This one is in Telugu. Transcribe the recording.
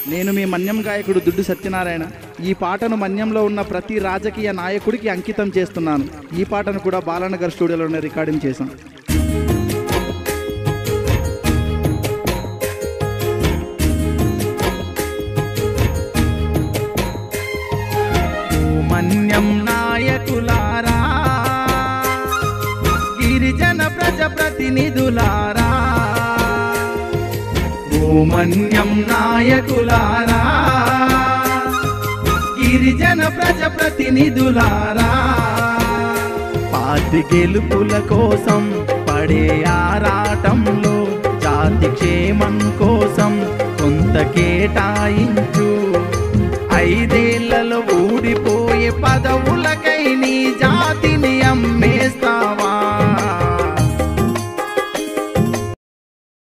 నేను మీ మన్యం గాయకుడు దుడ్డు సత్యనారాయణ ఈ పాటను మన్యంలో ఉన్న ప్రతి రాజకీయ నాయకుడికి అంకితం చేస్తున్నాను ఈ పాటను కూడా బాలానగర్ స్టూడియోలోనే రికార్డింగ్ చేశాం మన్యం నాయకులారా గిరిజన ప్రజ ప్రతినిధులారా భూమన్యం నాయకులారా గిరిజన ప్రజ ప్రతినిధులారా పార్టీ గెలుపుల కోసం పడే ఆరాటంలో జాతి క్షేమం కోసం కొంత కేటాయించు ఐదేళ్లలో ఊడిపోయే పదవులకై నీ జాతిని